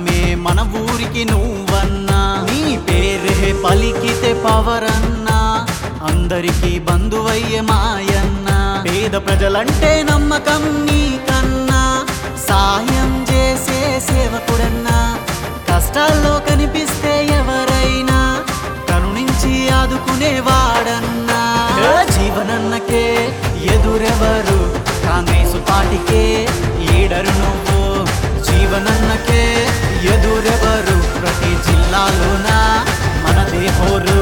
సీఎంఏ మన ఊరికి నువ్వన్నా నీ పేరే పలికితే పవరన్నా అందరికీ బంధువయ్యే మాయన్న పేద ప్రజలంటే నమ్మకం నీకన్నా సాయం చేసే సేవకుడన్నా కష్టాల్లో కనిపిస్తే ఎవరైనా కరుణించి ఆదుకునేవాడన్నా జీవనన్నకే ఎదురెవరు కాంగ్రెస్ పార్టీకే ఈడరు నువ్వు జీవనన్నకే ఎదురెవరు ప్రతి జిల్లాలోన మనదే హోరు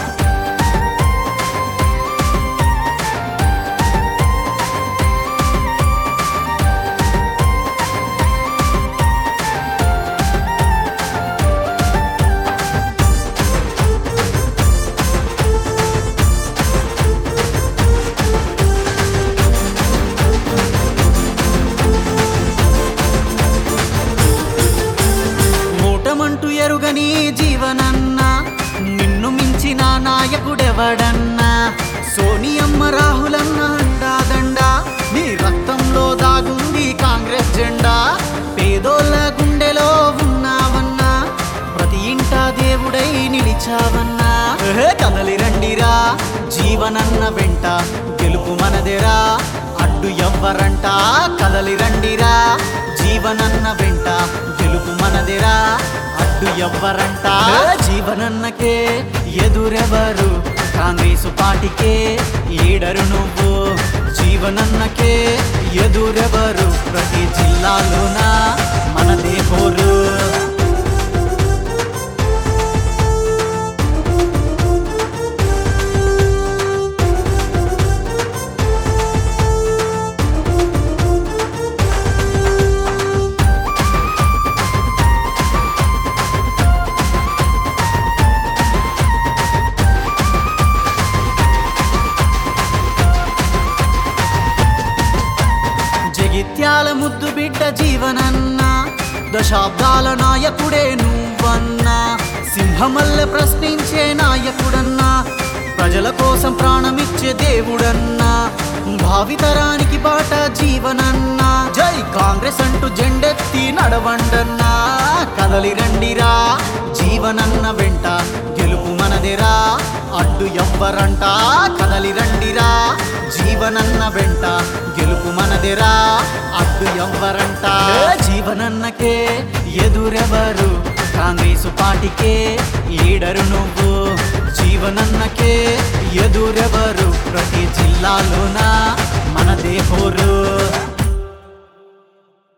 ఓటమంటూ ఎరుగని జీవనన్నా నిన్ను మించిన నాయకుడెవడన్నా సోనియమ్మ రాహులన్న అండాదండా నీ రక్తంలో దాగుంది కాంగ్రెస్ జెండా పేదోళ్ళ గుండెలో ఉన్నావన్నా ప్రతి ఇంట దేవుడై నిలిచావన్నా ఏ కదలి రండిరా జీవనన్న వెంట గెలుపు మనదేరా అడ్డు ఎవ్వరంట కదలి రండిరా జీవనన్న వెంట గెలుపు మనదేరా అడ్డు ఎవ్వరంట జీవనన్నకే ఎదురెవరు కాంగ్రెస్ పార్టీకే ఈడరు నువ్వు జీవనన్నకే ఎదురెవరు ప్రతి జిల్లాలోన మనదే కోరు జగిత్యాల ముద్దు బిడ్డ జీవనన్నా దశాబ్దాల నాయకుడే నువ్వన్నా సింహమల్లె ప్రశ్నించే నాయకుడన్నా ప్రజల కోసం ప్రాణమిచ్చే దేవుడన్నా భావితరానికి బాట జీవనన్నా జై కాంగ్రెస్ అంటూ జెండెత్తి నడవండన్నా కదలి రండిరా జీవనన్న వెంట గెలుపు మనదేరా అడ్డు ఎవ్వరంట కదలి రండిరా జీవనన్న వెంట గెలుపు మనదేరా అడ్డు ఎవ్వరంట జీవనన్నకే ఎదురెవరు కాంగ్రెస్ పార్టీకే ఈడరు నువ్వు జీవనన్నకే ఎదురెవరు ప్రతి జిల్లాలోన మనదే హోరు